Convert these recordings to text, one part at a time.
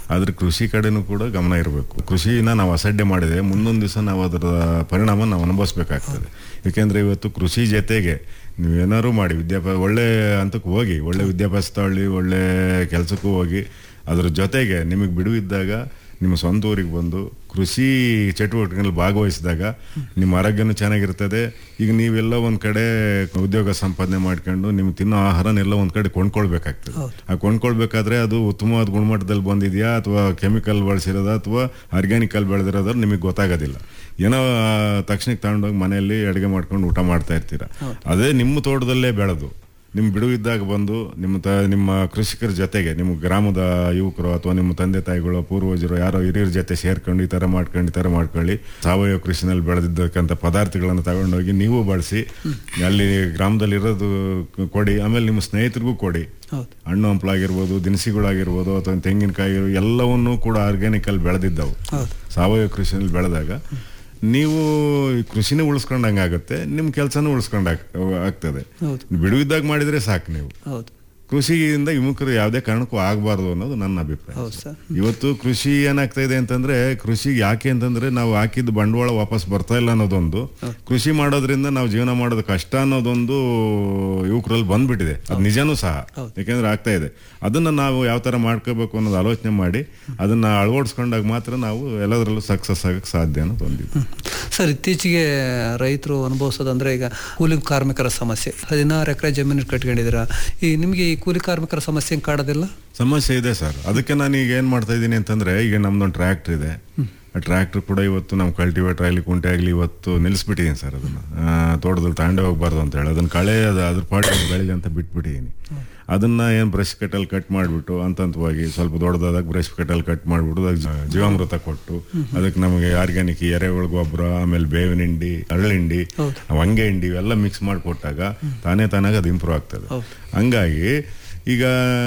ಆದ್ರೆ ಕೃಷಿ ಕಡೆನೂ ಕೂಡ ಗಮನ ಇರಬೇಕು ಕೃಷಿನ ನಾವು ಅಸಡ್ಡೆ ಮಾಡಿದೆ ಮುಂದೊಂದು ದಿವಸ ನಾವು ಅದರ ಪರಿಣಾಮ ನಾವು ಅನುಭವಿಸ್ಬೇಕಾಗ್ತದೆ ಯಾಕೆಂದ್ರೆ ಇವತ್ತು ಕೃಷಿ ಜೊತೆಗೆ ನೀವು ಏನಾದ್ರು ಮಾಡಿ ವಿದ್ಯಾಭ್ಯಾಸ ಒಳ್ಳೆ ಹಂತಕ್ಕೆ ಹೋಗಿ ಒಳ್ಳೆ ವಿದ್ಯಾಭ್ಯಾಸ ತಗೊಳ್ಳಿ ಒಳ್ಳೆ ಕೆಲಸಕ್ಕೂ ಹೋಗಿ ಅದ್ರ ಜೊತೆಗೆ ನಿಮಗೆ ಬಿಡುವಿದ್ದಾಗ ನಿಮ್ಮ ಸ್ವಂತ ಊರಿಗೆ ಬಂದು ಕೃಷಿ ಚಟುವಟಿಕೆಗಳಲ್ಲಿ ಭಾಗವಹಿಸಿದಾಗ ನಿಮ್ಮ ಆರೋಗ್ಯನೂ ಚೆನ್ನಾಗಿರ್ತದೆ ಈಗ ನೀವೆಲ್ಲ ಒಂದ್ ಕಡೆ ಉದ್ಯೋಗ ಸಂಪಾದನೆ ಮಾಡ್ಕೊಂಡು ನಿಮ್ಗೆ ತಿನ್ನೋ ಆಹಾರನೆಲ್ಲ ಒಂದ್ ಕಡೆ ಕೊಂಡ್ಕೊಳ್ಬೇಕಾಗ್ತದೆ ಆ ಕೊಂಡ್ಕೊಳ್ಬೇಕಾದ್ರೆ ಅದು ಉತ್ತಮವಾದ ಗುಣಮಟ್ಟದಲ್ಲಿ ಬಂದಿದೆಯಾ ಅಥವಾ ಕೆಮಿಕಲ್ ಬಳಸಿರೋದ ಅಥವಾ ಆರ್ಗ್ಯಾನಿಕ್ ಅಲ್ಲಿ ಬೆಳೆದಿರೋದ್ರ ನಿಮಗೆ ಗೊತ್ತಾಗೋದಿಲ್ಲ ಏನೋ ಆ, ತಕ್ಷಣಕ್ಕೆ ತಗೊಂಡೋಗಿ ಮನೆಯಲ್ಲಿ ಅಡುಗೆ ಮಾಡ್ಕೊಂಡು ಊಟ ಮಾಡ್ತಾ ಇರ್ತೀರ ಅದೇ ನಿಮ್ಮ ತೋಟದಲ್ಲೇ ಬೆಳೆದು ನಿಮ್ಮ ಬಿಡುವಿದ್ದಾಗ ಬಂದು ನಿಮ್ಮ ತ ನಿಮ್ಮ ಕೃಷಿಕರ ಜೊತೆಗೆ ನಿಮ್ಮ ಗ್ರಾಮದ ಯುವಕರು ಅಥವಾ ನಿಮ್ಮ ತಂದೆ ತಾಯಿಗಳು ಪೂರ್ವಜರು ಯಾರೋ ಹಿರಿಯರ ಜೊತೆ ಸೇರ್ಕೊಂಡು ಈ ಥರ ಮಾಡ್ಕೊಂಡು ಈ ಥರ ಮಾಡ್ಕೊಳ್ಳಿ ಸಾವಯವ ಕೃಷಿನಲ್ಲಿ ಬೆಳೆದಿದ್ದಕ್ಕಂಥ ಪದಾರ್ಥಗಳನ್ನು ತಗೊಂಡೋಗಿ ನೀವು ಬಳಸಿ ಅಲ್ಲಿ ಗ್ರಾಮದಲ್ಲಿ ಇರೋದು ಕೊಡಿ ಆಮೇಲೆ ನಿಮ್ಮ ಸ್ನೇಹಿತರಿಗೂ ಕೊಡಿ ಹೌದು ಹಣ್ಣು ಹಂಪಲಾಗಿರ್ಬೋದು ದಿನಸಿಗಳಾಗಿರ್ಬೋದು ಅಥವಾ ತೆಂಗಿನಕಾಯಿ ಎಲ್ಲವನ್ನೂ ಕೂಡ ಆರ್ಗ್ಯಾನಿಕ್ ಅಲ್ಲಿ ಬೆಳೆದಿದ್ದವು ಹೌದು ಸಾವಯವ ಕೃಷಿನಲ್ಲಿ ಬೆಳೆದಾಗ ನೀವು ಈ ಕೃಷಿನೇ ಉಳಿಸ್ಕೊಂಡಂಗೆ ಆಗುತ್ತೆ ನಿಮ್ಮ ಕೆಲಸನೂ ಉಳಿಸ್ಕೊಂಡ್ ಆಗ್ತದೆ ಹೌದು ಬಿಡುವಿದ್ದಾಗ ಮಾಡಿದ್ರೆ ಸಾಕು ನೀವು ಹೌದು ಕೃಷಿಯಿಂದ ವಿಮುಖರು ಯಾವುದೇ ಕಾರಣಕ್ಕೂ ಆಗಬಾರ್ದು ಅನ್ನೋದು ನನ್ನ ಅಭಿಪ್ರಾಯ ಹೌದು ಸರ್ ಇವತ್ತು ಕೃಷಿ ಏನಾಗ್ತಾ ಇದೆ ಅಂತಂದ್ರೆ ಕೃಷಿ ಯಾಕೆ ಅಂತಂದ್ರೆ ನಾವು ಹಾಕಿದ ಬಂಡವಾಳ ವಾಪಸ್ ಬರ್ತಾ ಇಲ್ಲ ಅನ್ನೋದೊಂದು ಕೃಷಿ ಮಾಡೋದ್ರಿಂದ ನಾವು ಜೀವನ ಮಾಡೋದು ಕಷ್ಟ ಅನ್ನೋದೊಂದು ಯುವಕರಲ್ಲಿ ಬಂದ್ಬಿಟ್ಟಿದೆ ಅದು ನಿಜನೂ ಸಹ ಯಾಕೆಂದ್ರೆ ಆಗ್ತಾ ಇದೆ ಅದನ್ನ ನಾವು ಯಾವ ತರ ಮಾಡ್ಕೋಬೇಕು ಅನ್ನೋದು ಆಲೋಚನೆ ಮಾಡಿ ಅದನ್ನ ಅಳವಡಿಸ್ಕೊಂಡಾಗ ಮಾತ್ರ ನಾವು ಎಲ್ಲದರಲ್ಲೂ ಸಕ್ಸಸ್ ಆಗಕ್ಕೆ ಸಾಧ್ಯ ಅನ್ನೋದು ಒಂದಿದೆ ಸರ್ ಇತ್ತೀಚೆಗೆ ರೈತರು ಅನುಭವಿಸೋದಂದ್ರೆ ಈಗ ಕೂಲಿ ಕಾರ್ಮಿಕರ ಸಮಸ್ಯೆ ಹದಿನಾರು ಎಕರೆ ಜಮೀನು ಕಟ್ಕೊಂಡಿದ್ದೀರಾ ಈ ನಿಮಗೆ ಈ ಕೂಲಿ ಕಾರ್ಮಿಕರ ಸಮಸ್ಯೆ ಹೆಂಗ್ ಕಾಡೋದಿಲ್ಲ ಸಮಸ್ಯೆ ಇದೆ ಸರ್ ಅದಕ್ಕೆ ನಾನು ಈಗ ಏನ್ ಮಾಡ್ತಾ ಇದ್ದೀನಿ ಅಂತಂದ್ರೆ ಈಗ ನಮ್ದೊಂದು ಟ್ರ್ಯಾಕ್ಟರ್ ಇದೆ ಆ ಟ್ರ್ಯಾಕ್ಟರ್ ಕೂಡ ಇವತ್ತು ನಮ್ಮ ಕಲ್ಟಿವೇಟರ್ ಆಗಲಿ ಕುಂಟೆ ಆಗಲಿ ಇವತ್ತು ನಿಲ್ಲಿಸ್ಬಿಟ್ಟಿದ್ದೀನಿ ಸರ್ ಅದನ್ನ ಆ, ತೋಟದಲ್ಲಿ ತಾಂಡೆ ಹೋಗ್ಬಾರ್ದು ಅಂತ ಹೇಳಿ ಅದನ್ನ ಕಳೆ ಅದು ಅದ್ರ ಪಾಟ್ ಬೆಳಿಗ್ಗೆ ಅಂತ ಬಿಟ್ಬಿಟ್ಟಿದ್ದೀನಿ ಅದನ್ನ ಏನ್ ಬ್ರಷ್ ಕಟ್ಟಲ್ಲಿ ಕಟ್ ಮಾಡಿಬಿಟ್ಟು ಹಂತವಾಗಿ ಸ್ವಲ್ಪ ದೊಡ್ಡದಾದಾಗ ಬ್ರಷ್ ಕಟ್ಟಲ್ಲಿ ಕಟ್ ಮಾಡಿಬಿಟ್ಟು ಅದಕ್ಕೆ ಜ- ಜೀವಾಮೃತ ಕೊಟ್ಟು ಅದಕ್ಕೆ ನಮಗೆ ಆರ್ಗ್ಯಾನಿಕ್ ಎರೆಹುಳ ಗೊಬ್ಬರ ಆಮೇಲೆ ಬೇವಿನ ಹಿಂಡಿ ಅರಳಿಂಡಿ ಹೊಂಗೆ ಹಿಂಡಿ ಇವೆಲ್ಲ ಮಿಕ್ಸ್ ಮಾಡಿ ಕೊಟ್ಟಾಗ ತಾನೇ ತಾನಾಗ ಅದು ಇಂಪ್ರೂವ್ ಆಗ್ತದೆ ಹಂಗಾಗಿ ಈಗ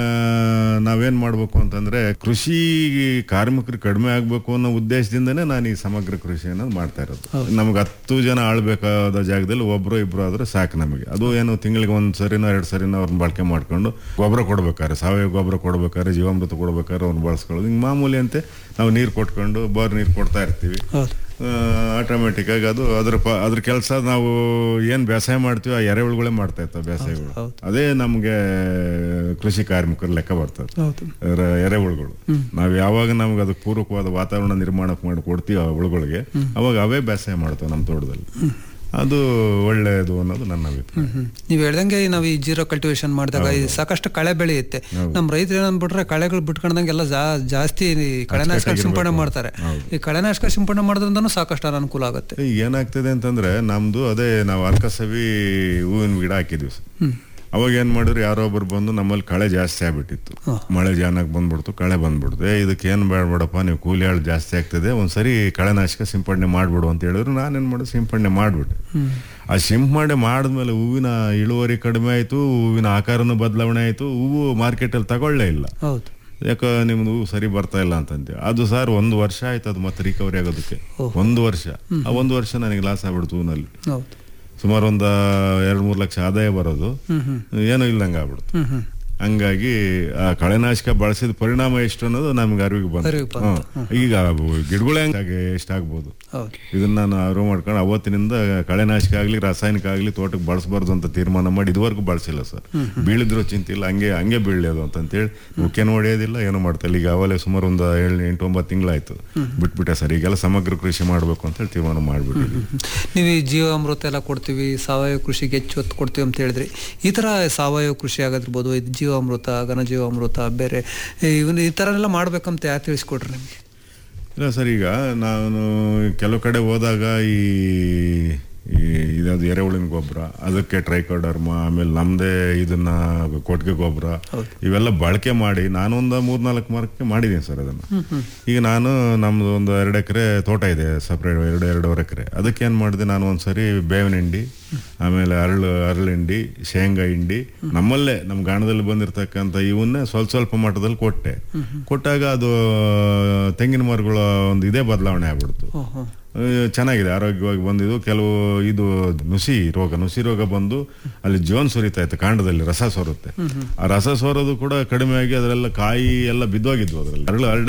ನಾವೇನ್ ಮಾಡ್ಬೇಕು ಅಂತಂದ್ರೆ ಕೃಷಿ ಕಾರ್ಮಿಕರು ಕಡಿಮೆ ಆಗ್ಬೇಕು ಅನ್ನೋ ಉದ್ದೇಶದಿಂದನೇ ನಾನು ಈ ಸಮಗ್ರ ಕೃಷಿ ಅನ್ನೋದು ಮಾಡ್ತಾ ಇರೋದು ನಮ್ಗೆ ಹತ್ತು ಜನ ಆಳ್ಬೇಕಾದ ಜಾಗದಲ್ಲಿ ಒಬ್ರು ಇಬ್ರು ಆದ್ರೆ ಸಾಕು ನಮಗೆ ಅದು ಏನು ತಿಂಗಳಿಗೆ ಒಂದ್ ಸರಿನೋ ಎರಡು ಸರಿನೋ ಅವ್ರನ್ನ ಬಳಕೆ ಮಾಡ್ಕೊಂಡು ಗೊಬ್ಬರ ಕೊಡ್ಬೇಕಾದ್ರೆ ಸಾವಯವ ಗೊಬ್ಬರ ಕೊಡ್ಬೇಕಾದ್ರೆ ಜೀವಾಮೃತ ಕೊಡ್ಬೇಕಾದ್ರೆ ಅವ್ರನ್ನ ಬಳಸ್ಕೊಳ್ಳೋದು ಹಿಂಗೆ ಮಾಮೂಲಿ ಅಂತೆ ನಾವು ನೀರು ಕೊಟ್ಕೊಂಡು ಬೋರ್ ನೀರು ಕೊಡ್ತಾ ಇರ್ತೀವಿ ಹೌದು ಆಟೋಮೆಟಿಕ್ ಆಗಿ ಅದು ಅದ್ರ ಪ ಅದ್ರ ಕೆಲಸ ನಾವು ಏನ್ ಬೇಸಾಯ ಮಾಡ್ತೀವಿ ಆ ಎರೆಹುಳುಗಳೇ ಮಾಡ್ತಾ ಇರ್ತಾವೆ ಬೇಸಾಯಗಳು ಹೌದು. ಅದೇ ನಮ್ಗೆ ಕೃಷಿ ಕಾರ್ಮಿಕರ ಲೆಕ್ಕ ಬರ್ತದೆ ಹೌದು ರ- ಎರೆಹುಳುಗಳು ನಾವ್ ಯಾವಾಗ ನಮ್ಗೆ ಅದಕ್ಕೆ ಪೂರಕವಾದ ವಾತಾವರಣ ನಿರ್ಮಾಣ ಮಾಡಿ ಕೊಡ್ತೀವಿ ಆ ಹುಳುಗಳಿಗೆ ಅವಾಗ ಅವೇ ಬೇಸಾಯ ಮಾಡ್ತಾವೆ ನಮ್ಮ ತೋಟದಲ್ಲಿ ಅದು ಒಳ್ಳೆಯದು ಅನ್ನೋದು ನನ್ನ ಅಭಿಪ್ರಾಯ ಹ್ಮ್. ನೀವ್ ಹೇಳ್ದಂಗೆ ನಾವು ಈ ಜೀರೋ ಕಲ್ಟಿವೇಶನ್ ಮಾಡಿದಾಗ ಈ ಸಾಕಷ್ಟು ಕಳೆ ಬೆಳೆಯುತ್ತೆ ನಮ್ ರೈತರು ಏನಂದ್ಬಿಟ್ರೆ ಕಳೆಗಳು ಬಿಟ್ಕೊಂಡಂಗೆ ಎಲ್ಲ ಜಾ- ಜಾಸ್ತಿ ಈ ಕಳೆನಾಶಕ ಸಿಂಪಡಣೆ ಮಾಡ್ತಾರೆ ಈ ಕಳೆನಾಶಕ ಸಿಂಪಡಣೆ ಮಾಡೋದ್ರಿಂದನೂ ಸಾಕಷ್ಟು ಅನುಕೂಲ ಆಗುತ್ತೆ ಈಗ ಏನಾಗ್ತದೆ ಅಂತಂದ್ರೆ ನಮ್ದು ಅದೇ ನಾವು ಅರ್ಕಸವಿ ಹೂವಿನ ಗಿಡ ಹಾಕಿದ್ವಿ ಸರ್. ಅವಾಗ ಏನ್ ಮಾಡಿದ್ರು ಯಾರೋ ಒಬ್ರು ಬಂದು ನಮ್ಮಲ್ಲಿ ಕಳೆ ಜಾಸ್ತಿ ಆಗ್ಬಿಟ್ಟಿತ್ತು ಮಳೆ ಜಾನಾಗ್ ಬಂದ್ಬಿಡ್ತು ಕಳೆ ಬಂದ್ಬಿಡ್ತು ಏ ಇದಕ್ಕೆ ಏನ್ ಬೇಡಬೇಡಪ್ಪ ನೀವು ಕೂಲಿ ಆಳು ಜಾಸ್ತಿ ಆಗ್ತದೆ ಒಂದ್ಸರಿ ಕಳೆನಾಶಕ ಸಿಂಪಡಣೆ ಮಾಡ್ಬಿಡು ಅಂತ ಹೇಳಿದ್ರು ನಾನೇನ್ ಮಾಡಿದೆ ಸಿಂಪಡಣೆ ಮಾಡ್ಬಿಟ್ಟೆ ಆ ಸಿಂಪಡಣೆ ಮಾಡಿದ್ಮೇಲೆ ಹೂವಿನ ಇಳುವರಿ ಕಡಿಮೆ ಆಯ್ತು ಹೂವಿನ ಆಕಾರನೂ ಬದಲಾವಣೆ ಆಯ್ತು ಹೂವು ಮಾರ್ಕೆಟಲ್ಲಿ ತಗೊಳ್ಳೇ ಇಲ್ಲ ಹೌದು ಯಾಕ ನಿಮ್ದು ಹೂವು ಸರಿ ಬರ್ತಾ ಇಲ್ಲ ಅಂತಂತೆ ಅದು ಸರ್ ಒಂದು ವರ್ಷ ಆಯ್ತು ಅದು ಮತ್ತೆ ರಿಕವರಿ ಆಗೋದಕ್ಕೆ ಒಂದು ವರ್ಷ ಆ ಒಂದು ವರ್ಷ ನನಗೆ ಲಾಸ್ ಆಗ್ಬಿಡ್ತು ಹೂವಿನಲ್ಲಿ ಹೌದು ಸುಮಾರು ಒಂದು ಎರಡು ಮೂರು ಲಕ್ಷ ಆದಾಯ ಬರೋದು ಹ್ಮ್ ಹ್ಮ್ ಏನೂ ಇಲ್ಲಂಗೆ ಆಗ್ಬಿಡ್ತು ಹ್ಮ್ ಹ್ಮ್ ಹಂಗಾಗಿ ಆ ಕಳೆನಾಶಕ ಬಳಸಿದ ಪರಿಣಾಮ ಎಷ್ಟು ಅನ್ನೋದು ನಮ್ಗೆ ಅರಿವಿಗೆ ಬಂತು ಅರಿವಿಗೆ ಬಂತು. ಹ್ಮ್. ಈಗ ಗಿಡಗಳೇ ಹಂಗಾಗಿ ಎಷ್ಟಾಗ್ಬೋದು ಹೌದು ಇದನ್ನ ನಾನು ಅರಿವು ಮಾಡ್ಕೊಂಡು ಅವತ್ತಿನಿಂದ ಕಳೆನಾಶಕ ಆಗ್ಲಿ ರಾಸಾಯನಿಕ ಆಗ್ಲಿ ತೋಟಕ್ಕೆ ಬಳಸಬಾರ್ದು ಅಂತ ತೀರ್ಮಾನ ಮಾಡಿ ಇದುವರೆಗೂ ಬಳಸಿಲ್ಲ ಸರ್ ಬೀಳಿದ್ರು ಚಿಂತೆ ಇಲ್ಲ ಹಂಗೆ ಹಂಗೆ ಬೀಳಲಿ ಅದು ಅಂತಂತೇಳಿ ಮುಖ್ಯನೂ ಹೊಡೆಯೋದಿಲ್ಲ ಏನೂ ಮಾಡ್ತಾ ಇಲ್ಲ ಈಗ ಅವಲೇ ಸುಮಾರು ಒಂದು ಏಳು ಎಂಟು ಒಂಬತ್ತು ತಿಂಗಳಾಯ್ತು ಬಿಟ್ಬಿಟ್ಟೆ ಸರ್ ಈಗೆಲ್ಲ ಸಮಗ್ರ ಕೃಷಿ ಮಾಡಬೇಕು ಅಂತೇಳಿ ತೀರ್ಮಾನ ಮಾಡಿಬಿಟ್ಟಿದ್ವಿ ನೀವು ಈ ಜೀವಾಮೃತ ಎಲ್ಲ ಕೊಡ್ತೀವಿ ಸಾವಯವ ಕೃಷಿಗೆ ಹೆಚ್ಚು ಒತ್ತು ಕೊಡ್ತೀವಿ ಅಂತ ಹೇಳಿದ್ರಿ ಈ ತರ ಸಾವಯವ ಕೃಷಿ ಆಗಿರ್ಬೋದು ಇದು ಜೀವಾಮೃತ ಘನಜೀವಾಮೃತ ಬೇರೆ ಇವನು ಈ ತರ ಎಲ್ಲ ಮಾಡ್ಬೇಕಂತ ಯಾರು ತಿಳಿಸ್ಕೊಡ್ರಿ ನಿಮ್ಗೆ ಇಲ್ಲ ಸರ್ ಈಗ ನಾನು ಕೆಲವು ಕಡೆ ಹೋದಾಗ ಈ ಈ ಇದಾದ ಎರೆಹುಳಿನ ಗೊಬ್ಬರ ಅದಕ್ಕೆ ಟ್ರೈಕೋಡರ್ಮ ಆಮೇಲೆ ನಮ್ಮದೇ ಇದನ್ನ ಕೊಟ್ಟಿಗೆ ಗೊಬ್ಬರ ಇವೆಲ್ಲ ಬಳಕೆ ಮಾಡಿ ನಾನೊಂದು ಮೂರ್ನಾಲ್ಕು ಮಾರ್ಕೆ ಮಾಡಿದ್ದೀನಿ ಸರ್ ಅದನ್ನು ಈಗ ನಾನು ನಮ್ದು ಒಂದು ಎರಡು ಎಕರೆ ತೋಟ ಇದೆ ಸಪ್ರೇಟ್ ಎರಡು ಎರಡೂವರೆ ಎಕರೆ ಅದಕ್ಕೆ ಏನು ಮಾಡಿದೆ ನಾನು ಒಂದ್ಸರಿ ಬೇವಿನ ಹಿಂಡಿ ಆಮೇಲೆ ಅರಳು ಅರಳು ಹಿಂಡಿ ಶೇಂಗಾ ಹಿಂಡಿ ನಮ್ಮಲ್ಲೇ ನಮ್ಮ ಗಾಣದಲ್ಲಿ ಬಂದಿರತಕ್ಕಂಥ ಇವನ್ನೇ ಸ್ವಲ್ಪ ಸ್ವಲ್ಪ ಮಟ್ಟದಲ್ಲಿ ಕೊಟ್ಟೆ ಕೊಟ್ಟಾಗ ಅದು ತೆಂಗಿನ ಮರಗಳ ಒಂದು ಇದೇ ಬದಲಾವಣೆ ಆಗ್ಬಿಡ್ತು ಓಹೋ ಆ, ಚೆನ್ನಾಗಿದೆ ಆರೋಗ್ಯವಾಗಿ ಬಂದಿದ್ದು ಕೆಲವು ಇದು ನುಸಿ ರೋಗ ನುಸಿ ರೋಗ ಬಂದು ಅಲ್ಲಿ ಜೋನ್ ಸುರಿತಾ ಇತ್ತು ಕಾಂಡದಲ್ಲಿ ರಸ ಸೋರುತ್ತೆ ಆ ರಸ ಸೋರೋದು ಕೂಡ ಕಡಿಮೆ ಆಗಿ ಅದರೆಲ್ಲ ಕಾಯಿ ಎಲ್ಲ ಬಿದ್ದೋಗಿದ್ವು ಅದರಲ್ಲಿ ಅರಳು